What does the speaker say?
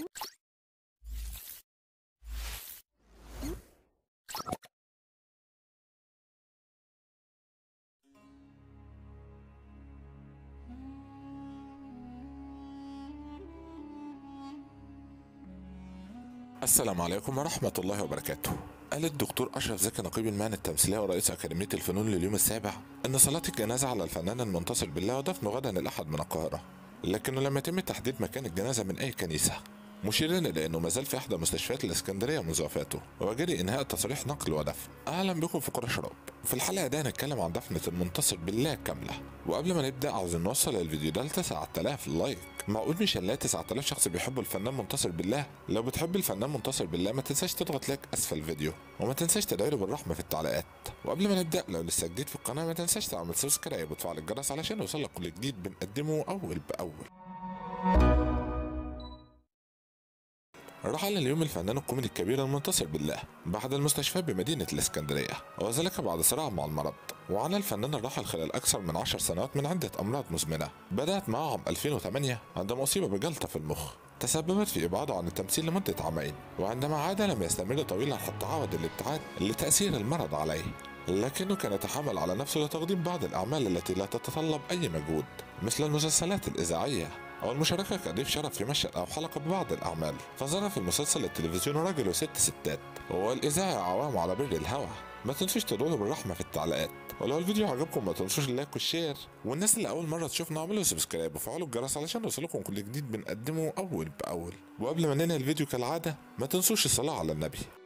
السلام عليكم ورحمة الله وبركاته قال الدكتور أشرف زكي نقيب المهنة التمثيلية ورئيس أكاديمية الفنون لليوم السابع أن صلاة الجنازة على الفنان المنتصر بالله ودفنه غدا الأحد من القاهرة لكنه لم يتم تحديد مكان الجنازة من أي كنيسة مشيرا إلى أنه ما زال في إحدى مستشفيات الإسكندرية منذ وفاته وجري إنهاء تصريح نقل ودفن أهلا بكم في قرى شراب في الحلقة دي هنتكلم عن دفنة المنتصر بالله كاملة وقبل ما نبدأ عاوزين نوصل الفيديو ده ل 9000 لايك معقول مش هنلاقي 9000 شخص بيحبوا الفنان منتصر بالله لو بتحب الفنان منتصر بالله ما تنساش تضغط لايك اسفل الفيديو وما تنساش تدعي له بالرحمه في التعليقات وقبل ما نبدا لو لسه جديد في القناه ما تنساش تعمل سبسكرايب وتفعل الجرس علشان يوصلك كل جديد بنقدمه اول باول رحل اليوم الفنان الكوميدي الكبير المنتصر بالله بعد المستشفى بمدينة الإسكندرية وذلك بعد صراع مع المرض وعانى الفنان الراحل خلال أكثر من عشر سنوات من عدة أمراض مزمنة بدأت معه عام 2008 عندما أصيب بجلطة في المخ تسببت في إبعاده عن التمثيل لمدة عامين وعندما عاد لم يستمر طويلا حتى عود الابتعاد لتأثير المرض عليه لكنه كان يتحمل على نفسه لتقديم بعض الأعمال التي لا تتطلب أي مجهود مثل المسلسلات الإذاعية أو المشاركة كضيف شرف في مشهد أو حلقة ببعض الأعمال فظهر في المسلسل التلفزيوني راجل وست ستات والإذاعة عوام على بر الهوى ما تنسوش تدعوا بالرحمة في التعليقات ولو الفيديو عجبكم ما تنسوش اللايك والشير والناس اللي أول مرة تشوفنا اعملوا سبسكرايب وفعلوا الجرس علشان يوصلكم كل جديد بنقدمه أول بأول وقبل ما ننهي الفيديو كالعادة ما تنسوش الصلاة على النبي